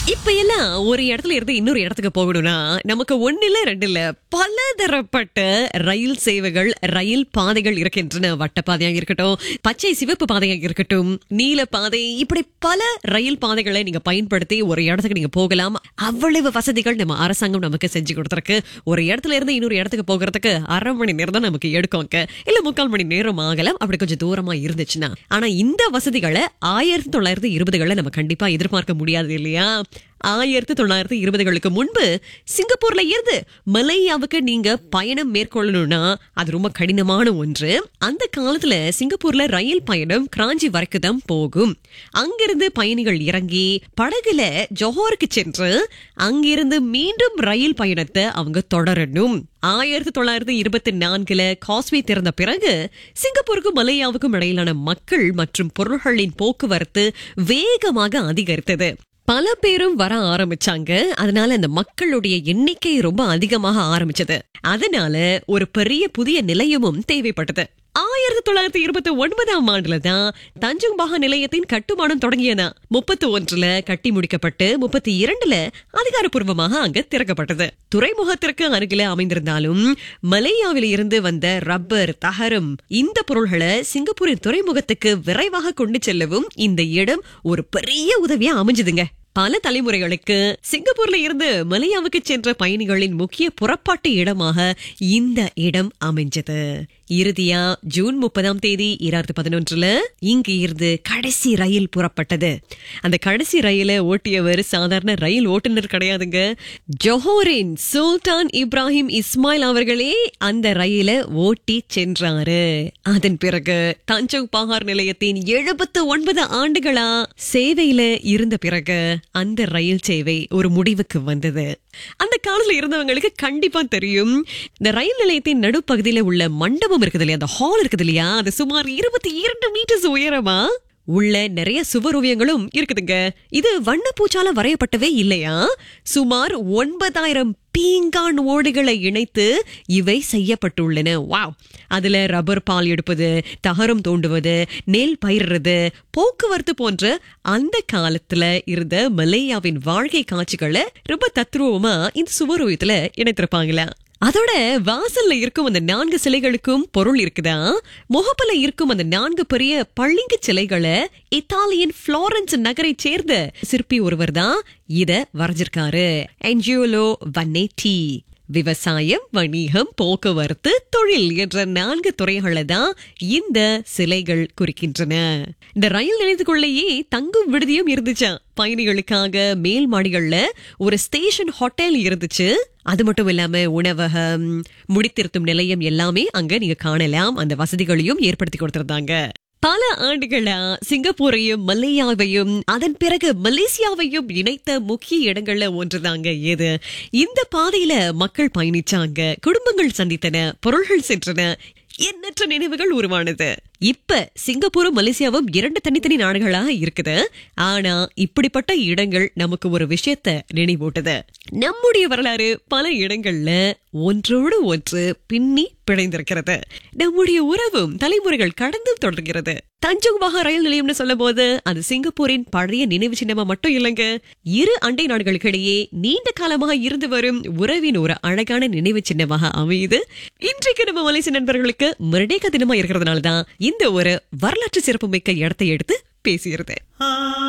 இப்ப எல்லாம் ஒரு இடத்துல இருந்து இன்னொரு இடத்துக்கு போகணும்னா நமக்கு ஒண்ணு இல்ல ரெண்டு இல்ல பலதரப்பட்ட ரயில் சேவைகள் ரயில் பாதைகள் இருக்கின்றன வட்ட பாதையாக இருக்கட்டும் பச்சை சிவப்பு பாதையாக இருக்கட்டும் நீல பாதை இப்படி பல ரயில் பாதைகளை நீங்க பயன்படுத்தி ஒரு இடத்துக்கு நீங்க போகலாம் அவ்வளவு வசதிகள் நம்ம அரசாங்கம் நமக்கு செஞ்சு கொடுத்துருக்கு ஒரு இடத்துல இருந்து இன்னொரு இடத்துக்கு போகிறதுக்கு அரை மணி நேரம் தான் நமக்கு எடுக்கும்ங்க இல்ல முக்கால் மணி நேரம் ஆகலாம் அப்படி கொஞ்சம் தூரமா இருந்துச்சுன்னா ஆனா இந்த வசதிகளை ஆயிரத்தி தொள்ளாயிரத்தி இருபதுகளை நம்ம கண்டிப்பா எதிர்பார்க்க முடியாது இல்லையா ஆயிரத்தி தொள்ளாயிரத்தி இருபதுகளுக்கு முன்பு சிங்கப்பூர்ல இருந்து மலேயாவுக்கு நீங்க பயணம் மேற்கொள்ளணும்னா அது ரொம்ப கடினமான ஒன்று அந்த காலத்துல சிங்கப்பூர்ல ரயில் பயணம் கிராஞ்சி வரைக்கும் தான் போகும் அங்கிருந்து பயணிகள் இறங்கி படகுல ஜோஹருக்கு சென்று அங்கிருந்து மீண்டும் ரயில் பயணத்தை அவங்க தொடரணும் ஆயிரத்தி தொள்ளாயிரத்தி இருபத்தி நான்குல காஸ்வே திறந்த பிறகு சிங்கப்பூருக்கும் மலேயாவுக்கும் இடையிலான மக்கள் மற்றும் பொருள்களின் போக்குவரத்து வேகமாக அதிகரித்தது பல பேரும் வர ஆரம்பிச்சாங்க அதனால அந்த மக்களுடைய எண்ணிக்கை ரொம்ப அதிகமாக ஆரம்பிச்சது அதனால ஒரு பெரிய புதிய நிலையமும் தேவைப்பட்டது ஆயிரத்தி தொள்ளாயிரத்தி இருபத்தி ஒன்பதாம் ஆண்டுல தான் தஞ்சோங் பாகா நிலையத்தின் கட்டுமானம் தொடங்கியதா முப்பத்தி ஒன்றுல கட்டி முடிக்கப்பட்டு முப்பத்தி இரண்டுல அதிகாரப்பூர்வமாக அங்க திறக்கப்பட்டது துறைமுகத்திற்கு அருகில அமைந்திருந்தாலும் மலேயாவில இருந்து வந்த ரப்பர் தகரம் இந்த பொருள்களை சிங்கப்பூரின் துறைமுகத்துக்கு விரைவாக கொண்டு செல்லவும் இந்த இடம் ஒரு பெரிய உதவியா அமைஞ்சதுங்க பல தலைமுறைகளுக்கு சிங்கப்பூர்ல இருந்து மலேயாவுக்கு சென்ற பயணிகளின் முக்கிய புறப்பாட்டு இடமாக இந்த இடம் அமைஞ்சது இறுதியா ஜூன் முப்பதாம் தேதி இரண்டாயிரத்தி பதினொன்றுல இங்கு இருந்து கடைசி ரயில் புறப்பட்டது அந்த கடைசி ரயிலை ஓட்டியவர் சாதாரண ரயில் ஓட்டுநர் கிடையாதுங்க ஜொஹோரின் சுல்தான் இப்ராஹிம் இஸ்மாயில் அவர்களே அந்த ரயிலை ஓட்டி சென்றாரு அதன் பிறகு தஞ்சோங் பகார் நிலையத்தின் எழுபத்து ஒன்பது ஆண்டுகளா சேவையில இருந்த பிறகு அந்த ரயில் சேவை ஒரு முடிவுக்கு வந்தது அந்த காலத்துல இருந்தவங்களுக்கு கண்டிப்பா தெரியும் இந்த ரயில் நிலையத்தின் நடுப்பகுதியில உள்ள மண்டபம் இருக்குது இல்லையா அந்த ஹால் இருக்குது இல்லையா அது சுமார் இருபத்தி இரண்டு மீட்டர்ஸ் உயரமா உள்ள நிறைய சுவரோவியங்களும் இருக்குதுங்க இது வண்ணப்பூச்சால வரையப்பட்டவே இல்லையா சுமார் ஒன்பதாயிரம் பீங்கான் ஓடுகளை இணைத்து இவை செய்யப்பட்டுள்ளன வாவ் அதுல ரப்பர் பால் எடுப்பது தகரம் தோண்டுவது நெல் பயிர்றது போக்குவரத்து போன்ற அந்த காலத்துல இருந்த மலேயாவின் வாழ்க்கை காட்சிகளை ரொம்ப தத்ரூபமா இந்த சுவரோவியத்துல இணைத்திருப்பாங்களா அதோட வாசல்ல இருக்கும் அந்த நான்கு சிலைகளுக்கும் பொருள் இருக்குதா முகப்புல இருக்கும் அந்த நான்கு பெரிய பள்ளிங்கு சிலைகளை இத்தாலியன் புளோரன்ஸ் நகரை சேர்ந்த சிற்பி ஒருவர் தான் இத வரைஞ்சிருக்காரு என்ஜியோலோ வன்னேட்டி விவசாயம் வணிகம் போக்குவரத்து தொழில் என்ற நான்கு துறைகளை தான் இந்த சிலைகள் குறிக்கின்றன இந்த ரயில் நிலையத்துக்குள்ளேயே தங்கும் விடுதியும் இருந்துச்சா பயணிகளுக்காக மேல் மாடிகள்ல ஒரு ஸ்டேஷன் ஹோட்டல் இருந்துச்சு அது மட்டும் இல்லாம உணவகம் முடித்திருத்தும் நிலையம் எல்லாமே அங்க நீங்க காணலாம் அந்த வசதிகளையும் ஏற்படுத்தி கொடுத்திருந்தாங்க பல ஆண்டுகளா சிங்கப்பூரையும் மல்லையாவையும் அதன் பிறகு மலேசியாவையும் இணைத்த முக்கிய இடங்கள்ல ஒன்றுதாங்க இது இந்த பாதையில மக்கள் பயணிச்சாங்க குடும்பங்கள் சந்தித்தன பொருள்கள் சென்றன எண்ணற்ற நினைவுகள் உருவானது இப்ப சிங்கப்பூரும் மலேசியாவும் இரண்டு தனித்தனி நாடுகளா இருக்குது ஆனா இப்படிப்பட்ட இடங்கள் நமக்கு ஒரு விஷயத்த நினைவூட்டுது நம்முடைய வரலாறு பல இடங்கள்ல ஒன்றோடு ஒன்று பின்னி பிணைந்திருக்கிறது நம்முடைய உறவும் தலைமுறைகள் கடந்தும் தொடர்கிறது தஞ்சோங் மகா ரயில் நிலையம்னு சொல்லும் போது அது சிங்கப்பூரின் பழைய நினைவு சின்னமா மட்டும் இல்லைங்க இரு அண்டை நாடுகளுக்கிடையே நீண்ட காலமாக இருந்து வரும் உறவின் ஒரு அழகான நினைவு சின்னமாக அமையுது இன்றைக்கு நம்ம மலேசிய நண்பர்களுக்கு மறுடேக்க தினமா இருக்கிறதுனால தான் இந்த ஒரு வரலாற்று சிறப்புமிக்க இடத்தை எடுத்து பேசுகிறது